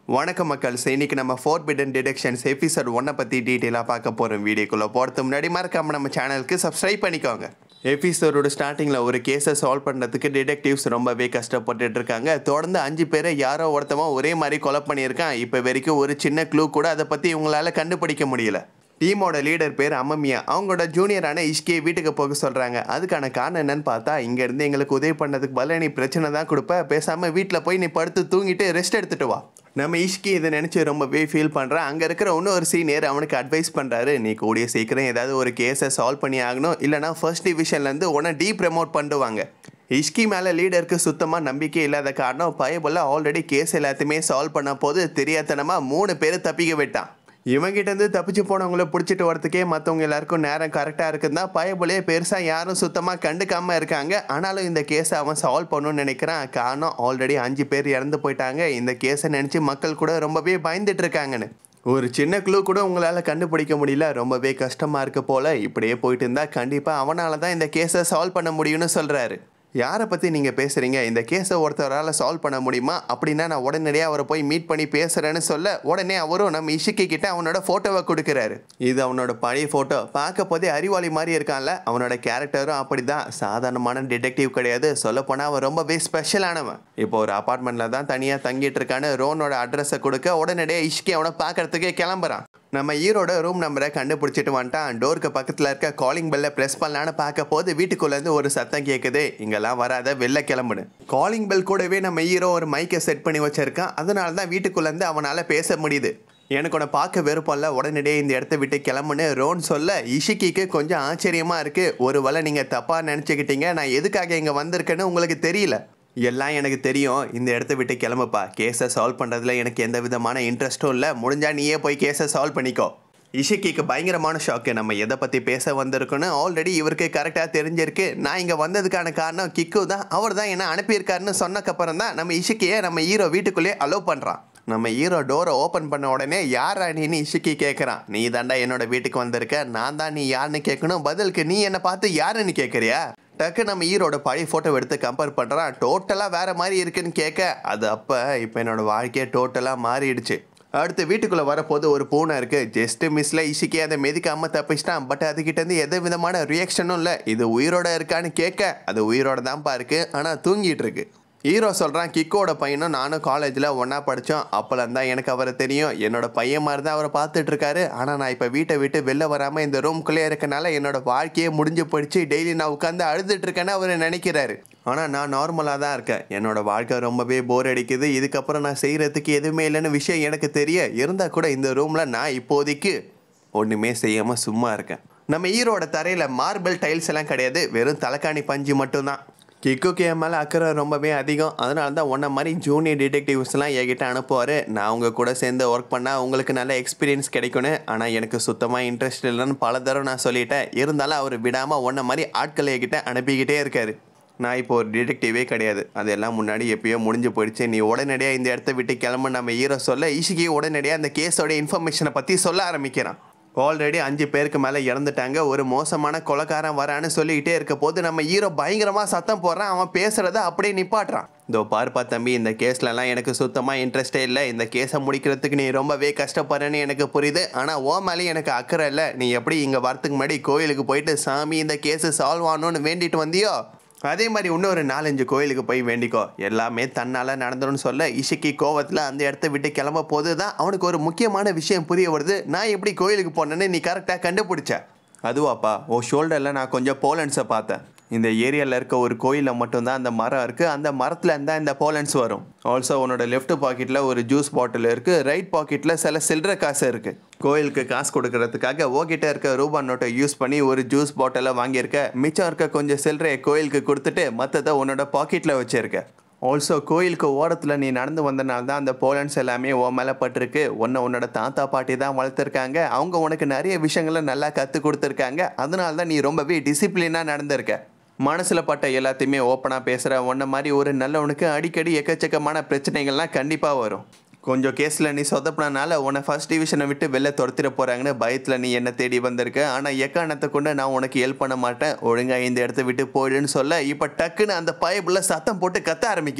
வணக்கம் மக்கள் இன்னைக்கு நம்ம ஃபோர் பிடன் டிடெக்ஷன்ஸ் எபிசோட் ஒன்னை பற்றி டீட்டெயிலாக பார்க்க போகிறோம் வீடியோக்குள்ளே போகிறது முன்னாடி மறக்காம நம்ம சேனலுக்கு சப்ஸ்கிரைப் பண்ணிக்கோங்க எபிசோடோட ஸ்டார்டிங்கில் ஒரு கேஸை சால்வ் பண்ணுறதுக்கு டிடெக்டிவ்ஸ் ரொம்பவே கஷ்டப்பட்டுட்டு இருக்காங்க தொடர்ந்து அஞ்சு பேரை யாரோ ஒருத்தவன் ஒரே மாதிரி கொலை பண்ணியிருக்கான் இப்போ வரைக்கும் ஒரு சின்ன க்ளூ கூட அதை பற்றி இவங்களால கண்டுபிடிக்க முடியல டீமோட லீடர் பேர் அம்மம்மியா அவங்களோட ஜூனியரான இஷ்கியை வீட்டுக்கு போக சொல்கிறாங்க அதுக்கான காரணம் என்னன்னு பார்த்தா இங்கேருந்து எங்களுக்கு உதவி பண்ணதுக்கு பதிலாக நீ பிரச்சனை தான் கொடுப்ப பேசாமல் வீட்டில் போய் நீ படுத்து தூங்கிட்டு ரெஸ்ட் எடுத்துட்டு வா நம்ம இஷ்கி இதை நினச்சி ரொம்பவே ஃபீல் பண்ணுறான் அங்கே இருக்கிற இன்னொரு சீனியர் அவனுக்கு அட்வைஸ் பண்ணுறாரு நீ கூடிய சீக்கிரம் ஏதாவது ஒரு கேஸை சால்வ் பண்ணி ஆகணும் இல்லைனா ஃபர்ஸ்ட் டிவிஷன்லேருந்து உன்னை டீ ப்ரமோட் பண்ணுவாங்க இஷ்கி மேலே லீடருக்கு சுத்தமாக நம்பிக்கை இல்லாத காரணம் பயபுள்ள ஆல்ரெடி கேஸ் எல்லாத்தையுமே சால்வ் பண்ண போது தெரியாதனமாக மூணு பேர் தப்பிக்க விட்டான் இவங்கிட்ட இருந்து தப்பிச்சு போனவங்கள பிடிச்சிட்டு வரதுக்கே மற்றவங்க எல்லாருக்கும் நேரம் கரெக்டாக இருக்குன்னா பயபுலே பெருசாக யாரும் சுத்தமாக கண்டுக்காமல் இருக்காங்க ஆனாலும் இந்த கேஸை அவன் சால்வ் பண்ணணும்னு நினைக்கிறான் காரணம் ஆல்ரெடி அஞ்சு பேர் இறந்து போயிட்டாங்க இந்த கேஸை நினச்சி மக்கள் கூட ரொம்பவே பயந்துட்டு இருக்காங்கன்னு ஒரு சின்ன க்ளூ கூட உங்களால் கண்டுபிடிக்க முடியல ரொம்பவே கஷ்டமாக இருக்க போல இப்படியே போயிட்டு இருந்தால் கண்டிப்பாக அவனால தான் இந்த கேஸை சால்வ் பண்ண முடியும்னு சொல்கிறாரு யாரை பற்றி நீங்கள் பேசுகிறீங்க இந்த கேஸை ஒருத்தரால் சால்வ் பண்ண முடியுமா அப்படின்னா நான் உடனடியாக அவரை போய் மீட் பண்ணி பேசுகிறேன்னு சொல்ல உடனே அவரும் நம்ம இஷிக்கி கிட்ட அவனோட ஃபோட்டோவை கொடுக்குறாரு இது அவனோட பழைய ஃபோட்டோ பார்க்க போதே அறிவாளி மாதிரி இருக்கான்ல அவனோட கேரக்டரும் அப்படி தான் சாதாரணமான டிடெக்டிவ் கிடையாது சொல்லப்போனால் அவன் ரொம்பவே ஸ்பெஷலானவன் இப்போ ஒரு அப்பார்ட்மெண்ட்டில் தான் தனியாக தங்கிட்டு இருக்கான்னு ரோனோட அட்ரஸை கொடுக்க உடனடியாக இஷ்கி அவனை பார்க்கறதுக்கே கிளம்புறான் நம்ம ஈரோட ரூம் நம்பரை கண்டுபிடிச்சிட்டு வந்துட்டான் டோருக்கு பக்கத்தில் இருக்க காலிங் பெல்லை ப்ரெஸ் பண்ணலான்னு பார்க்க போது வீட்டுக்குள்ளேருந்து ஒரு சத்தம் கேட்குது இங்கெல்லாம் வராத வெளில கிளம்புன்னு காலிங் பெல் கூடவே நம்ம ஹீரோ ஒரு மைக்கை செட் பண்ணி வச்சிருக்கான் அதனால தான் வீட்டுக்குள்ளேருந்து அவனால் பேச முடியுது எனக்கு உன்னை பார்க்க விருப்பம்ல உடனடியே இந்த இடத்த விட்டு கிளம்புன்னு ரோன் சொல்ல இஷிக்கிக்கு கொஞ்சம் ஆச்சரியமாக இருக்குது ஒரு வேளை நீங்கள் தப்பாக நினச்சிக்கிட்டீங்க நான் எதுக்காக இங்கே வந்திருக்கேன்னு உங்களுக்கு தெரியல எல்லாம் எனக்கு தெரியும் இந்த இடத்த விட்டு கிளம்புப்பா கேஸை சால்வ் பண்ணுறதுல எனக்கு எந்த விதமான இன்ட்ரெஸ்ட்டும் இல்லை முடிஞ்சா நீயே போய் கேஸை சால்வ் பண்ணிக்கோ இஷிக்கிக்கு பயங்கரமான ஷாக்கு நம்ம எதை பற்றி பேச வந்திருக்கோன்னு ஆல்ரெடி இவருக்கு கரெக்டாக தெரிஞ்சிருக்கு நான் இங்கே வந்ததுக்கான காரணம் கிக்கு தான் அவர் தான் என்ன அனுப்பியிருக்காருன்னு சொன்னக்கப்புறம் தான் நம்ம இஷிக்கியை நம்ம ஹீரோ வீட்டுக்குள்ளேயே அலோவ் பண்ணுறான் நம்ம ஹீரோ டோரை ஓப்பன் பண்ண உடனே யாரா நீன்னு இஷிக்கி கேட்குறான் நீ தாண்டா என்னோட வீட்டுக்கு வந்திருக்க நான் தான் நீ யாருன்னு கேட்கணும் பதிலுக்கு நீ என்னை பார்த்து யாருன்னு கேட்குறியா டக்கு நம்ம ஈரோட பழைய ஃபோட்டோ எடுத்து கம்பேர் பண்ணுறான் டோட்டலாக வேறு மாதிரி இருக்குன்னு கேட்க அது அப்போ இப்போ என்னோட வாழ்க்கையே டோட்டலாக மாறிடுச்சு அடுத்து வீட்டுக்குள்ளே வரப்போது ஒரு பூனை இருக்குது ஜஸ்ட் மிஸ்ல இசிக்கே அதை மெதிக்காமல் தப்பிச்சிட்டான் பட் அதுக்கிட்டேருந்து எந்த விதமான ரியாக்ஷனும் இல்லை இது உயிரோட இருக்கான்னு கேட்க அது உயிரோட தான்ப்பா இருக்குது ஆனால் தூங்கிட்டு இருக்கு ஹீரோ சொல்கிறான் கிக்கோட பையனும் நானும் காலேஜில் ஒன்றா படித்தோம் அப்போலாம் தான் எனக்கு அவரை தெரியும் என்னோட பையன் மாதிரி தான் அவரை பார்த்துட்டு இருக்காரு ஆனால் நான் இப்போ வீட்டை விட்டு வெளில வராமல் இந்த ரூம்குள்ளே இருக்கனால என்னோட வாழ்க்கையே முடிஞ்சு போயிடுச்சு டெய்லி நான் உட்காந்து அழுதுட்டு இருக்கேன்னு அவர் நினைக்கிறாரு ஆனால் நான் நார்மலாக தான் இருக்கேன் என்னோட வாழ்க்கை ரொம்பவே போர் அடிக்குது இதுக்கப்புறம் நான் செய்கிறதுக்கு எதுவுமே இல்லைன்னு விஷயம் எனக்கு தெரிய இருந்தால் கூட இந்த ரூமில் நான் இப்போதைக்கு ஒன்றுமே செய்யாமல் சும்மா இருக்கேன் நம்ம ஈரோட தரையில் மார்பிள் டைல்ஸ் எல்லாம் கிடையாது வெறும் தலைக்காணி பஞ்சு மட்டும்தான் கிக்குக்கு என் மேலே அக்கறை ரொம்பவே அதிகம் அதனால தான் உன்ன மாதிரி ஜூனியர் டிடெக்டிவ்ஸ்லாம் என்கிட்ட அனுப்புவார் நான் அவங்க கூட சேர்ந்து ஒர்க் பண்ணால் உங்களுக்கு நல்ல எக்ஸ்பீரியன்ஸ் கிடைக்கும்னு ஆனால் எனக்கு சுத்தமாக இன்ட்ரெஸ்ட் இல்லைன்னு பல தடவை நான் சொல்லிட்டேன் இருந்தாலும் அவர் விடாமல் உன்ன மாதிரி ஆட்களை என்கிட்ட அனுப்பிக்கிட்டே இருக்காரு நான் இப்போ ஒரு டிடெக்டிவே கிடையாது அதெல்லாம் முன்னாடி எப்பயோ முடிஞ்சு போயிடுச்சு நீ உடனடியாக இந்த இடத்த விட்டு கிளம்பு நம்ம ஹீரோ சொல்ல ஈஷிக்கு உடனடியாக அந்த கேஸோட இன்ஃபர்மேஷனை பற்றி சொல்ல ஆரம்பிக்கிறான் ஆல்ரெடி அஞ்சு பேருக்கு மேலே இறந்துட்டாங்க ஒரு மோசமான கொலைக்காரன் வரான்னு சொல்லிக்கிட்டே இருக்க போது நம்ம ஹீரோ பயங்கரமாக சத்தம் போடுறான் அவன் பேசுகிறத அப்படியே நிப்பாட்டுறான் இதோ பார்ப்பா தம்பி இந்த கேஸ்லலாம் எனக்கு சுத்தமாக இன்ட்ரெஸ்டே இல்லை இந்த கேஸை முடிக்கிறதுக்கு நீ ரொம்பவே கஷ்டப்படுறேன்னு எனக்கு புரியுது ஆனால் ஓ மேலேயும் எனக்கு அக்கறை இல்லை நீ எப்படி இங்கே வரத்துக்கு முன்னாடி கோயிலுக்கு போயிட்டு சாமி இந்த கேஸு சால்வ் ஆகணும்னு வேண்டிட்டு வந்தியோ அதே மாதிரி இன்னொரு நாலஞ்சு கோயிலுக்கு போய் வேண்டிக்கோ எல்லாமே தன்னால் நடந்துடும் சொல்ல இஷிக்கி கோவத்தில் அந்த இடத்த விட்டு கிளம்ப போது தான் அவனுக்கு ஒரு முக்கியமான விஷயம் புரிய வருது நான் எப்படி கோயிலுக்கு போனேன்னு நீ கரெக்டாக கண்டுபிடிச்ச அதுவாப்பா ஓ ஷோல்டரில் நான் கொஞ்சம் போலன்ஸை பார்த்தேன் இந்த ஏரியாவில் இருக்க ஒரு கோயிலில் மட்டும்தான் அந்த மரம் இருக்குது அந்த மரத்தில் இருந்தால் இந்த போலன்ஸ் வரும் ஆல்சோ உன்னோட லெஃப்ட் பாக்கெட்டில் ஒரு ஜூஸ் பாட்டில் இருக்குது ரைட் பாக்கெட்டில் சில சில்லற காசு இருக்குது கோயிலுக்கு காசு கொடுக்கறதுக்காக ஓகிட்ட இருக்க ரூபா நோட்டை யூஸ் பண்ணி ஒரு ஜூஸ் பாட்டிலை வாங்கியிருக்க மிச்சம் இருக்க கொஞ்சம் சில்லறையை கோயிலுக்கு கொடுத்துட்டு மற்றதை உன்னோட பாக்கெட்டில் வச்சுருக்க ஆல்சோ கோயிலுக்கு ஓரத்தில் நீ நடந்து வந்தனால தான் அந்த போலன்ஸ் எல்லாமே உன் மேலே பட்டிருக்கு உன்னை உன்னோட தாத்தா பாட்டி தான் வளர்த்துருக்காங்க அவங்க உனக்கு நிறைய விஷயங்களை நல்லா கற்றுக் கொடுத்துருக்காங்க அதனால தான் நீ ரொம்பவே டிசிப்ளினாக நடந்திருக்க மனசில் பட்ட எல்லாத்தையுமே ஓப்பனாக பேசுகிற உன்ன மாதிரி ஒரு நல்லவனுக்கு அடிக்கடி எக்கச்சக்கமான பிரச்சனைகள்லாம் கண்டிப்பாக வரும் கொஞ்சம் கேஸில் நீ சொதப்பினால உன்னை ஃபர்ஸ்ட் டிவிஷனை விட்டு வெளில துரத்திட போகிறாங்கன்னு பயத்தில் நீ என்ன தேடி வந்திருக்க ஆனால் எக்காரணத்தை கொண்டு நான் உனக்கு ஹெல்ப் பண்ண மாட்டேன் ஒழுங்காக இந்த இடத்த விட்டு போயிடுன்னு சொல்ல இப்போ டக்குன்னு அந்த பயபுள்ள சத்தம் போட்டு கத்த ஆரம்பிக்கிறான்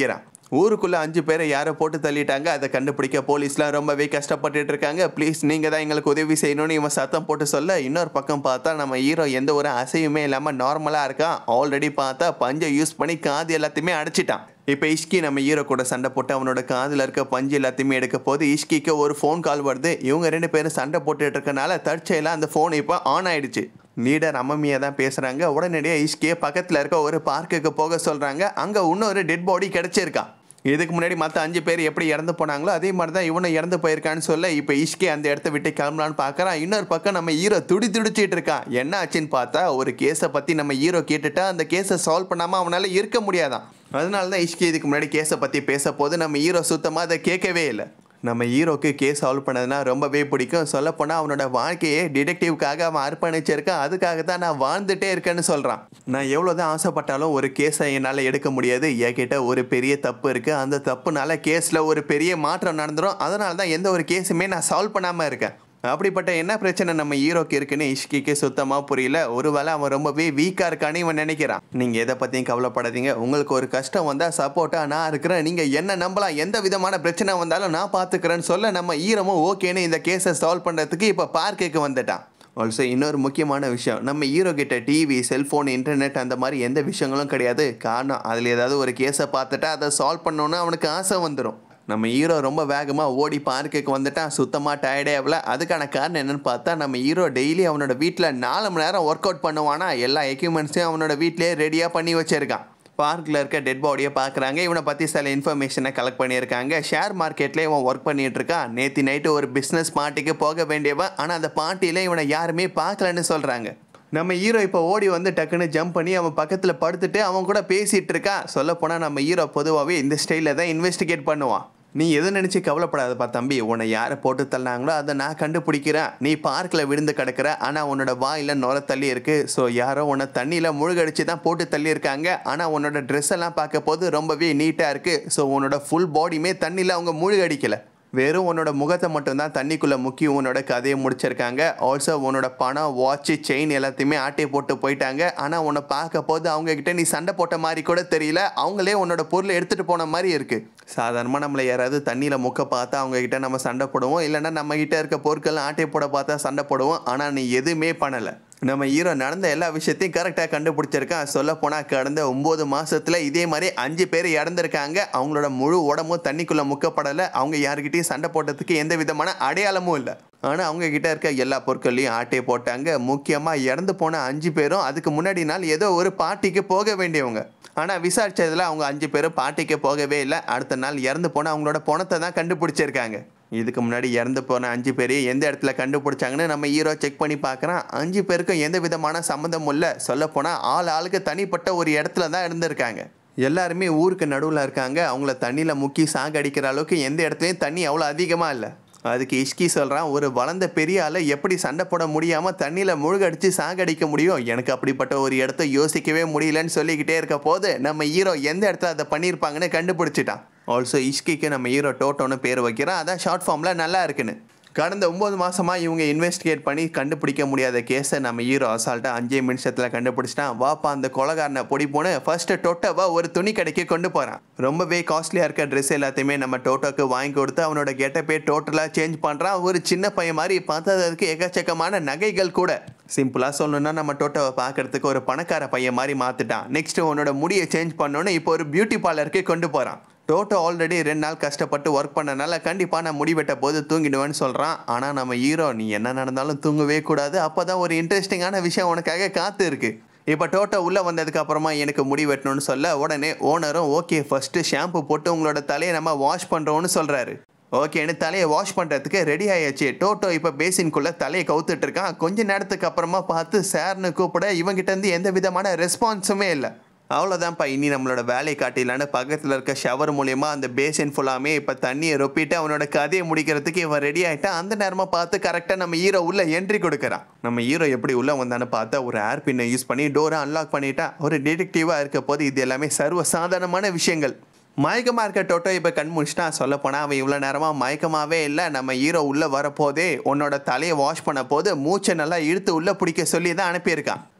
ஊருக்குள்ள அஞ்சு பேரை யாரோ போட்டு தள்ளிட்டாங்க அதை கண்டுபிடிக்க போலீஸ்லாம் ரொம்பவே கஷ்டப்பட்டுட்டு இருக்காங்க ப்ளீஸ் நீங்கள் தான் எங்களுக்கு உதவி செய்யணும்னு இவன் சத்தம் போட்டு சொல்ல இன்னொரு பக்கம் பார்த்தா நம்ம ஹீரோ எந்த ஒரு அசையுமே இல்லாமல் நார்மலாக இருக்கான் ஆல்ரெடி பார்த்தா பஞ்சை யூஸ் பண்ணி காது எல்லாத்தையுமே அடைச்சிட்டான் இப்போ இஷ்கி நம்ம ஹீரோ கூட சண்டை போட்டு அவனோட காதில் இருக்க பஞ்சு எல்லாத்தையுமே எடுக்க போது இஷ்கிக்கு ஒரு ஃபோன் கால் வருது இவங்க ரெண்டு பேரும் சண்டை போட்டுட்டு இருக்கனால தற்செயலாக அந்த ஃபோன் இப்போ ஆன் ஆயிடுச்சு லீடர் அம்மம்மியை தான் பேசுகிறாங்க உடனடியாக இஷ்கியை பக்கத்தில் இருக்க ஒரு பார்க்குக்கு போக சொல்கிறாங்க அங்கே இன்னொரு டெட் பாடி கிடச்சிருக்கா இதுக்கு முன்னாடி மற்ற அஞ்சு பேர் எப்படி இறந்து போனாங்களோ அதே மாதிரி தான் இவனும் இறந்து போயிருக்கான்னு சொல்ல இப்போ இஷ்கே அந்த இடத்த விட்டு கிளம்பலான்னு பார்க்குறான் இன்னொரு பக்கம் நம்ம ஹீரோ துடி துடிச்சிட்டு இருக்கான் என்ன ஆச்சுன்னு பார்த்தா ஒரு கேஸை பற்றி நம்ம ஹீரோ கேட்டுட்டா அந்த கேஸை சால்வ் பண்ணாமல் அவனால் இருக்க முடியாதான் அதனால தான் இஷ்கே இதுக்கு முன்னாடி கேஸை பற்றி பேச போது நம்ம ஹீரோ சுத்தமாக அதை கேட்கவே இல்லை நம்ம ஹீரோக்கு கேஸ் சால்வ் பண்ணதுனா ரொம்பவே பிடிக்கும் சொல்லப்போனால் அவனோட வாழ்க்கையே டிடெக்டிவ்காக அவன் அர்ப்பணிச்சிருக்கான் அதுக்காக தான் நான் வாழ்ந்துட்டே இருக்கேன்னு சொல்கிறான் நான் எவ்வளோ தான் ஆசைப்பட்டாலும் ஒரு கேஸை என்னால் எடுக்க முடியாது என்கிட்ட ஒரு பெரிய தப்பு இருக்குது அந்த தப்புனால கேஸில் ஒரு பெரிய மாற்றம் நடந்துடும் அதனால தான் எந்த ஒரு கேஸுமே நான் சால்வ் பண்ணாமல் இருக்கேன் அப்படிப்பட்ட என்ன பிரச்சனை நம்ம ஹீரோக்கு இருக்குன்னு இஷ்கிக்கு சுத்தமாக புரியல ஒருவேளை அவன் ரொம்பவே வீக்காக இருக்கான்னு இவன் நினைக்கிறான் நீங்கள் எதை பற்றியும் கவலைப்படாதீங்க உங்களுக்கு ஒரு கஷ்டம் வந்தால் சப்போர்ட்டாக நான் இருக்கிறேன் நீங்கள் என்ன நம்பலாம் எந்த விதமான பிரச்சனை வந்தாலும் நான் பார்த்துக்கிறேன்னு சொல்ல நம்ம ஹீரோமும் ஓகேன்னு இந்த கேஸை சால்வ் பண்ணுறதுக்கு இப்போ பார்க்குக்கு வந்துட்டான் ஆல்சோ இன்னொரு முக்கியமான விஷயம் நம்ம ஹீரோ கிட்ட டிவி செல்ஃபோன் இன்டர்நெட் அந்த மாதிரி எந்த விஷயங்களும் கிடையாது காரணம் அதில் ஏதாவது ஒரு கேஸை பார்த்துட்டா அதை சால்வ் பண்ணணுன்னு அவனுக்கு ஆசை வந்துடும் நம்ம ஹீரோ ரொம்ப வேகமாக ஓடி பார்க்குக்கு வந்துட்டான் சுத்தமாக டயர்டே ஆகல அதுக்கான காரணம் என்னன்னு பார்த்தா நம்ம ஹீரோ டெய்லி அவனோட வீட்டில் நாலு மணி நேரம் ஒர்க் அவுட் பண்ணுவானா எல்லா எக்யூப்மெண்ட்ஸையும் அவனோட வீட்டிலே ரெடியாக பண்ணி வச்சிருக்கான் பார்க்கில் இருக்க டெட் பாடியை பார்க்குறாங்க இவனை பற்றி சில இன்ஃபர்மேஷனை கலெக்ட் பண்ணியிருக்காங்க ஷேர் மார்க்கெட்லேயே இவன் ஒர்க் பண்ணிட்டு இருக்கான் நேற்று நைட்டு ஒரு பிஸ்னஸ் பார்ட்டிக்கு போக வேண்டியவன் ஆனால் அந்த பார்ட்டியில் இவனை யாருமே பார்க்கலன்னு சொல்கிறாங்க நம்ம ஹீரோ இப்போ ஓடி வந்து டக்குன்னு ஜம்ப் பண்ணி அவன் பக்கத்தில் படுத்துட்டு அவன் கூட பேசிகிட்டு இருக்கான் சொல்லப்போனால் நம்ம ஹீரோ பொதுவாகவே இந்த ஸ்டைலில் தான் இன்வெஸ்டிகேட் பண்ணுவான் நீ எதை நினச்சி கவலைப்படாதப்பா தம்பி உன்னை யாரை போட்டு தள்ளினாங்களோ அதை நான் கண்டுபிடிக்கிறேன் நீ பார்க்கில் விழுந்து கிடக்கிற ஆனால் உன்னோட வாயில் நுர தள்ளி இருக்கு ஸோ யாரோ உன்னை தண்ணியில் முழுகடிச்சு தான் போட்டு தள்ளியிருக்காங்க ஆனால் உன்னோட ட்ரெஸ் எல்லாம் பார்க்க போது ரொம்பவே நீட்டாக இருக்குது ஸோ உன்னோட ஃபுல் பாடியுமே தண்ணியில் அவங்க முழுகடிக்கலை வெறும் உன்னோட முகத்தை மட்டும்தான் தண்ணிக்குள்ளே முக்கி உன்னோட கதையை முடிச்சிருக்காங்க ஆல்சோ உன்னோட பணம் வாட்ச் செயின் எல்லாத்தையுமே ஆட்டை போட்டு போயிட்டாங்க ஆனால் உன்னை பார்க்க போது அவங்க கிட்ட நீ சண்டை போட்ட மாதிரி கூட தெரியல அவங்களே உன்னோட பொருளை எடுத்துகிட்டு போன மாதிரி இருக்குது சாதாரணமாக நம்மளை யாராவது தண்ணியில் முக்க பார்த்தா அவங்க கிட்ட நம்ம சண்டை போடுவோம் இல்லைன்னா நம்ம கிட்ட இருக்க பொருட்கள் ஆட்டை போட பார்த்தா சண்டை போடுவோம் ஆனால் நீ எதுவுமே பண்ணலை நம்ம ஹீரோ நடந்த எல்லா விஷயத்தையும் கரெக்டாக கண்டுபிடிச்சிருக்கான் சொல்ல போனால் கடந்த ஒம்பது மாசத்துல இதே மாதிரி அஞ்சு பேர் இறந்துருக்காங்க அவங்களோட முழு உடம்பும் தண்ணிக்குள்ளே முக்கப்படலை அவங்க யாருக்கிட்டையும் சண்டை போட்டதுக்கு எந்த விதமான அடையாளமும் இல்லை ஆனால் அவங்க கிட்ட இருக்க எல்லா பொருட்களையும் ஆட்டையை போட்டாங்க முக்கியமாக இறந்து போன அஞ்சு பேரும் அதுக்கு முன்னாடி நாள் ஏதோ ஒரு பார்ட்டிக்கு போக வேண்டியவங்க ஆனால் விசாரிச்சதுல அவங்க அஞ்சு பேரும் பார்ட்டிக்கு போகவே இல்லை அடுத்த நாள் இறந்து போன அவங்களோட பணத்தை தான் கண்டுபிடிச்சிருக்காங்க இதுக்கு முன்னாடி இறந்து போன அஞ்சு பேரையும் எந்த இடத்துல கண்டுபிடிச்சாங்கன்னு நம்ம ஹீரோ செக் பண்ணி பார்க்குறான் அஞ்சு பேருக்கும் எந்த விதமான சம்மந்தமும் இல்லை சொல்லப்போனால் ஆள் ஆளுக்கு தனிப்பட்ட ஒரு இடத்துல தான் இருந்திருக்காங்க எல்லாருமே ஊருக்கு நடுவில் இருக்காங்க அவங்கள தண்ணியில் முக்கி சாகடிக்கிற அளவுக்கு எந்த இடத்துலையும் தண்ணி அவ்வளோ அதிகமாக இல்லை அதுக்கு இஷ்கி சொல்கிறான் ஒரு வளர்ந்த பெரிய ஆளை எப்படி சண்டை போட முடியாமல் தண்ணியில் முழுகடிச்சு சாகடிக்க முடியும் எனக்கு அப்படிப்பட்ட ஒரு இடத்த யோசிக்கவே முடியலன்னு சொல்லிக்கிட்டே இருக்க போது நம்ம ஹீரோ எந்த இடத்துல அதை பண்ணியிருப்பாங்கன்னு கண்டுபிடிச்சிட்டான் ஆல்சோ இஷ்கிக்கு நம்ம ஹீரோ டோட்டோன்னு பேர் வைக்கிறான் அதான் ஷார்ட் ஃபார்மில் நல்லா இருக்குன்னு கடந்த ஒம்பது மாதமாக இவங்க இன்வெஸ்டிகேட் பண்ணி கண்டுபிடிக்க முடியாத கேஸை நம்ம ஹீரோ அசால்ட்டாக அஞ்சே நிமிஷத்தில் கண்டுபிடிச்சிட்டான் வாப்பா அந்த கொலகாரனை பொடி போன ஃபர்ஸ்ட்டு டொட்டோவை ஒரு துணி கடைக்கு கொண்டு போகிறான் ரொம்பவே காஸ்ட்லியாக இருக்க ட்ரெஸ் எல்லாத்தையுமே நம்ம டோட்டோக்கு வாங்கி கொடுத்து அவனோட கெட்டப்பே டோட்டலாக சேஞ்ச் பண்ணுறான் ஒரு சின்ன பையன் மாதிரி பார்த்ததுக்கு எக்கச்சக்கமான நகைகள் கூட சிம்பிளாக சொல்லணும்னா நம்ம டோட்டோவை பார்க்கறதுக்கு ஒரு பணக்கார பையன் மாதிரி மாற்றிட்டான் நெக்ஸ்ட் உன்னோட முடியை சேஞ்ச் பண்ணோன்னு இப்போ ஒரு பியூட்டி பார்லருக்கு கொண்டு போகிறான் டோட்டோ ஆல்ரெடி ரெண்டு நாள் கஷ்டப்பட்டு ஒர்க் பண்ணனால கண்டிப்பாக நான் முடி வெட்ட போது தூங்கிடுவேன்னு சொல்கிறான் ஆனால் நம்ம ஹீரோ நீ என்ன நடந்தாலும் தூங்கவே கூடாது அப்போ தான் ஒரு இன்ட்ரெஸ்டிங்கான விஷயம் உனக்காக காத்து இருக்கு இப்போ டோட்டோ உள்ளே வந்ததுக்கு அப்புறமா எனக்கு முடி வெட்டணும்னு சொல்ல உடனே ஓனரும் ஓகே ஃபஸ்ட்டு ஷாம்பு போட்டு உங்களோட தலையை நம்ம வாஷ் பண்ணுறோன்னு சொல்கிறாரு ஓகேன்னு தலையை வாஷ் பண்ணுறதுக்கு ரெடி ஆயாச்சு டோட்டோ இப்போ பேசின்குள்ளே தலையை கவுத்துட்டு இருக்கான் கொஞ்ச நேரத்துக்கு அப்புறமா பார்த்து சார்னு கூப்பிட இவங்கிட்ட இருந்து எந்த விதமான ரெஸ்பான்ஸுமே இல்லை அவ்வளோதான்ப்பா இனி நம்மளோட வேலையை காட்டிலான்னு பக்கத்தில் இருக்க ஷவர் மூலியமாக அந்த பேசின் ஃபுல்லாமே இப்போ தண்ணியை ரொப்பிட்டு அவனோட கதையை முடிக்கிறதுக்கு இவன் ரெடி ஆகிட்டான் அந்த நேரமாக பார்த்து கரெக்டாக நம்ம ஹீரோ உள்ள என்ட்ரி கொடுக்குறான் நம்ம ஹீரோ எப்படி உள்ளே வந்தான்னு பார்த்தா ஒரு ஏர் பின்னை யூஸ் பண்ணி டோரை அன்லாக் பண்ணிட்டா ஒரு டிடெக்டிவாக இருக்க போது இது எல்லாமே சர்வ சாதாரணமான விஷயங்கள் மயக்கமாக இருக்க டோட்டோ இப்போ கண் முடிச்சிட்டா சொல்ல போனால் அவன் இவ்வளோ நேரமாக மயக்கமாகவே இல்லை நம்ம ஹீரோ உள்ளே வரப்போதே உன்னோட தலையை வாஷ் பண்ண போது மூச்சை நல்லா இழுத்து உள்ளே பிடிக்க சொல்லி தான் அனுப்பியிருக்கான்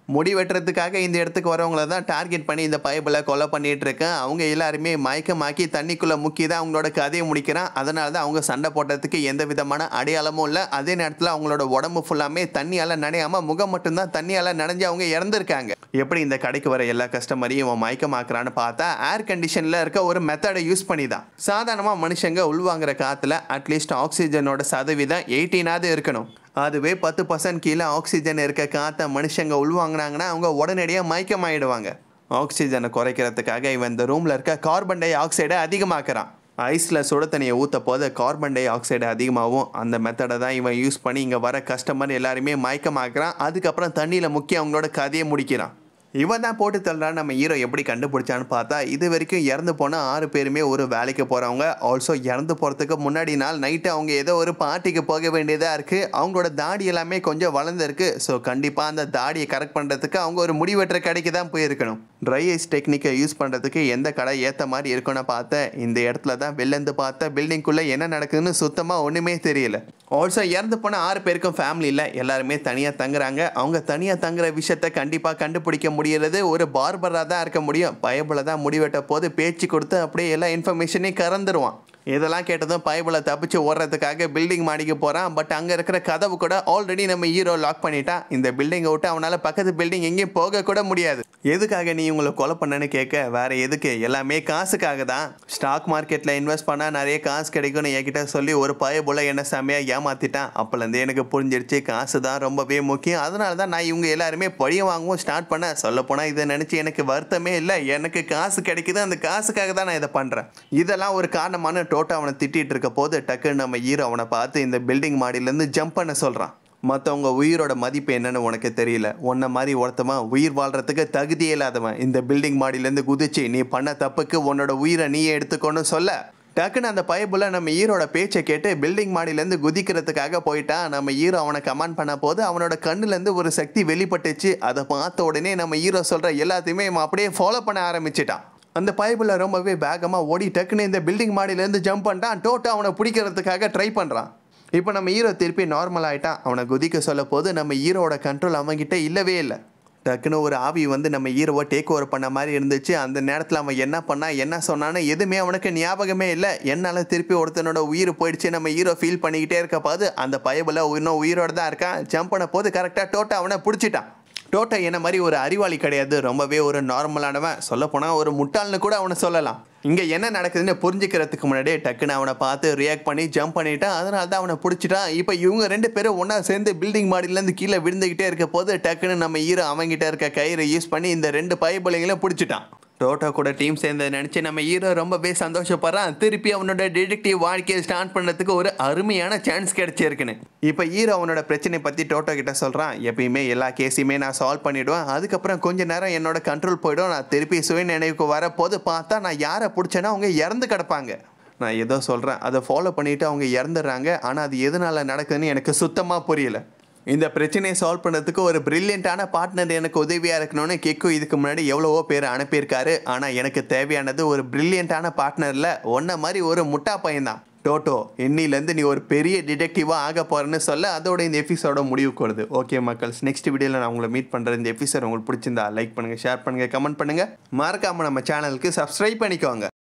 முடி வெட்டுறதுக்காக இந்த இடத்துக்கு வரவங்கள தான் டார்கெட் பண்ணி இந்த பைபிளை கொலை பண்ணிட்டு இருக்கேன் அவங்க எல்லாருமே மயக்கமாக்கி தண்ணிக்குள்ளே முக்கி தான் அவங்களோட கதையை முடிக்கிறான் அதனால தான் அவங்க சண்டை போட்டதுக்கு எந்த விதமான அடையாளமும் இல்லை அதே நேரத்தில் அவங்களோட உடம்பு ஃபுல்லாமே தண்ணியால் நனையாமல் முகம் மட்டும்தான் தண்ணியால் நனைஞ்சு அவங்க இறந்துருக்காங்க எப்படி இந்த கடைக்கு வர எல்லா கஸ்டமரையும் இவன் மயக்கமாக்குறான்னு பார்த்தா ஏர் கண்டிஷனில் இருக்க ஒரு மெத்தடை யூஸ் பண்ணி தான் சாதாரணமாக மனுஷங்க உள்வாங்குற காற்றுல அட்லீஸ்ட் ஆக்சிஜனோட சதவீதம் எயிட்டீனாவது இருக்கணும் அதுவே பத்து பர்சன்ட் கீழே ஆக்சிஜன் இருக்க காற்றை மனுஷங்க உள்வாங்கினாங்கன்னா அவங்க உடனடியாக மயக்கமாயிடுவாங்க ஆக்சிஜனை குறைக்கிறதுக்காக இவன் இந்த ரூமில் இருக்க கார்பன் டை ஆக்சைடை அதிகமாக்குறான் ஐஸில் சுட தண்ணியை ஊற்ற போது கார்பன் டை ஆக்சைடு அதிகமாகும் அந்த மெத்தடை தான் இவன் யூஸ் பண்ணி இங்கே வர கஸ்டமர் எல்லாருமே மயக்கமாக்குறான் அதுக்கப்புறம் தண்ணியில் முக்கி அவங்களோட கதையை முடிக்கிறான் இவன் தான் போட்டு தள்ளுறான் நம்ம ஹீரோ எப்படி கண்டுபிடிச்சான்னு பார்த்தா இது வரைக்கும் இறந்து போன ஆறு பேருமே ஒரு வேலைக்கு போகிறவங்க ஆல்சோ இறந்து போகிறதுக்கு முன்னாடி நாள் நைட்டு அவங்க ஏதோ ஒரு பார்ட்டிக்கு போக வேண்டியதாக இருக்குது அவங்களோட தாடி எல்லாமே கொஞ்சம் வளர்ந்துருக்கு ஸோ கண்டிப்பாக அந்த தாடியை கரெக்ட் பண்ணுறதுக்கு அவங்க ஒரு முடிவெட்டுற கடைக்கு தான் போயிருக்கணும் ட்ரை ஐஸ் டெக்னிக்கை யூஸ் பண்ணுறதுக்கு எந்த கடை ஏற்ற மாதிரி இருக்குன்னு பார்த்தேன் இந்த இடத்துல தான் வெளிலேருந்து பார்த்த பில்டிங்குள்ளே என்ன நடக்குதுன்னு சுத்தமாக ஒன்றுமே தெரியல ஆல்சோ இறந்து போன ஆறு பேருக்கும் ஃபேமிலியில் எல்லாருமே தனியாக தங்குறாங்க அவங்க தனியாக தங்குற விஷயத்த கண்டிப்பாக கண்டுபிடிக்க முடியறது ஒரு பார்பராக தான் இருக்க முடியும் பயபுல தான் முடிவெட்ட போது பேச்சு கொடுத்து அப்படியே எல்லா இன்ஃபர்மேஷனையும் கறந்துருவான் இதெல்லாம் கேட்டதும் பைபிளை தப்பிச்சு ஓடுறதுக்காக பில்டிங் மாடிக்கு போகிறான் பட் அங்கே இருக்கிற கதவு கூட ஆல்ரெடி நம்ம ஹீரோ லாக் பண்ணிட்டான் இந்த பில்டிங்கை விட்டு அவனால் பக்கத்து பில்டிங் எங்கேயும் போக கூட முடியாது எதுக்காக நீ உங்களை கொலை பண்ணனு கேட்க வேற எதுக்கு எல்லாமே காசுக்காக தான் ஸ்டாக் மார்க்கெட்டில் இன்வெஸ்ட் பண்ணால் நிறைய காசு கிடைக்கும்னு என்கிட்ட சொல்லி ஒரு பயபுல என்ன செம்மையாக ஏமாத்திட்டான் அப்போலேருந்து எனக்கு புரிஞ்சிடுச்சு காசு தான் ரொம்பவே முக்கியம் அதனால தான் நான் இவங்க எல்லாருமே பழிய வாங்கவும் ஸ்டார்ட் பண்ணேன் சொல்லப்போனால் இதை நினச்சி எனக்கு வருத்தமே இல்லை எனக்கு காசு கிடைக்குது அந்த காசுக்காக தான் நான் இதை பண்ணுறேன் இதெல்லாம் ஒரு காரணமான டோட்டோ அவனை திட்டிகிட்டு இருக்க போது டக்குன்னு நம்ம ஹீரோ அவனை பார்த்து இந்த பில்டிங் மாடியிலேருந்து ஜம்ப் பண்ண சொல்கிறான் மற்றவங்க உயிரோட மதிப்பு என்னன்னு உனக்கு தெரியல உன்ன மாதிரி ஒருத்தவன் உயிர் வாழ்றதுக்கு தகுதியே இல்லாதவன் இந்த பில்டிங் மாடியிலேருந்து குதிச்சு நீ பண்ண தப்புக்கு உன்னோட உயிரை நீயே எடுத்துக்கொண்டு சொல்ல டக்குன்னு அந்த பயபுல நம்ம ஈரோட பேச்சை கேட்டு பில்டிங் மாடியிலேருந்து குதிக்கிறதுக்காக போயிட்டான் நம்ம ஹீரோ அவனை கமாண்ட் பண்ண போது அவனோட கண்ணுலேருந்து ஒரு சக்தி வெளிப்பட்டுச்சு அதை பார்த்த உடனே நம்ம ஹீரோ சொல்கிற எல்லாத்தையுமே இவன் அப்படியே ஃபாலோ பண்ண ஆரம்பிச்சிட்டான் அந்த பைபிள ரொம்பவே வேகமாக ஓடி டக்குன்னு இந்த பில்டிங் மாடியிலேருந்து ஜம்ப் பண்ணிட்டான் டோட்டோ அவனை பிடிக்கிறதுக்காக ட்ரை பண்ணுறான் இப்போ நம்ம ஹீரோ திருப்பி நார்மல் ஆகிட்டான் அவனை குதிக்க சொல்ல போது நம்ம ஹீரோவோட கண்ட்ரோல் அவன்கிட்ட இல்லவே இல்லை டக்குன்னு ஒரு ஆவி வந்து நம்ம ஹீரோவை டேக் ஓவர் பண்ண மாதிரி இருந்துச்சு அந்த நேரத்தில் அவன் என்ன பண்ணா என்ன சொன்னான்னு எதுவுமே அவனுக்கு ஞாபகமே இல்லை என்னால் திருப்பி ஒருத்தனோட உயிர் போயிடுச்சு நம்ம ஹீரோ ஃபீல் பண்ணிக்கிட்டே இருக்க போது அந்த பயபில் இன்னும் உயிரோட தான் இருக்கான் ஜம்ப் பண்ண போது கரெக்டாக டோட்டா அவனை பிடிச்சிட்டான் டோட்டா என்ன மாதிரி ஒரு அறிவாளி கிடையாது ரொம்பவே ஒரு நார்மலானவன் சொல்லப்போனால் ஒரு முட்டாள்னு கூட அவனை சொல்லலாம் இங்கே என்ன நடக்குதுன்னு புரிஞ்சுக்கிறதுக்கு முன்னாடியே டக்குன்னு அவனை பார்த்து ரியாக்ட் பண்ணி ஜம்ப் பண்ணிட்டான் அதனால தான் அவனை பிடிச்சிட்டான் இப்போ இவங்க ரெண்டு பேரும் ஒன்றா சேர்ந்து பில்டிங் மாடியிலேருந்து கீழே விழுந்துக்கிட்டே இருக்க போது டக்குன்னு நம்ம ஹீரோ அவங்கிட்ட இருக்க கயிறை யூஸ் பண்ணி இந்த ரெண்டு பைபிளைங்களும் பிடிச்சிட்டான் டோட்டோ கூட டீம் சேர்ந்ததை நினச்சி நம்ம ஹீரோ ரொம்பவே சந்தோஷப்படுறான் திருப்பி அவனோட டிடெக்டிவ் வாழ்க்கையை ஸ்டார்ட் பண்ணுறதுக்கு ஒரு அருமையான சான்ஸ் கிடைச்சிருக்குன்னு இப்போ ஹீரோ அவனோட பிரச்சனை பற்றி டோட்டோ கிட்ட சொல்கிறான் எப்பயுமே எல்லா கேஸையுமே நான் சால்வ் பண்ணிவிடுவேன் அதுக்கப்புறம் கொஞ்ச நேரம் என்னோட கண்ட்ரோல் போயிடும் நான் திருப்பி சுய நினைவுக்கு வரப்போது பார்த்தா நான் யாரை பிடிச்சேன்னா அவங்க இறந்து கிடப்பாங்க நான் ஏதோ சொல்கிறேன் அதை ஃபாலோ பண்ணிவிட்டு அவங்க இறந்துடுறாங்க ஆனால் அது எதனால் நடக்குதுன்னு எனக்கு சுத்தமாக புரியல இந்த பிரச்சனையை சால்வ் பண்ணுறதுக்கு ஒரு பிரில்லியண்ட்டான பார்ட்னர் எனக்கு உதவியாக இருக்கணும்னு கெக்கு இதுக்கு முன்னாடி எவ்வளவோ பேர் அனுப்பியிருக்காரு ஆனால் எனக்கு தேவையானது ஒரு பிரில்லியண்ட்டான பார்ட்னரில் ஒன்றை மாதிரி ஒரு முட்டா பையன்தான் டோட்டோ இன்னிலேருந்து நீ ஒரு பெரிய டிடெக்டிவாக ஆக போகிறேன்னு சொல்ல அதோட இந்த எபிசோட முடிவுக்கு வருது ஓகே மக்கள்ஸ் நெக்ஸ்ட் வீடியோவில் நான் உங்களை மீட் பண்ணுறேன் இந்த எபிசோட் உங்களுக்கு பிடிச்சிருந்தா லைக் பண்ணுங்கள் ஷேர் பண்ணுங்கள் கமெண்ட் பண்ணுங்கள் மறக்காமல் நம்ம சேனலுக்கு சப்ஸ்கிரைப் பண்ணிக்கோங்க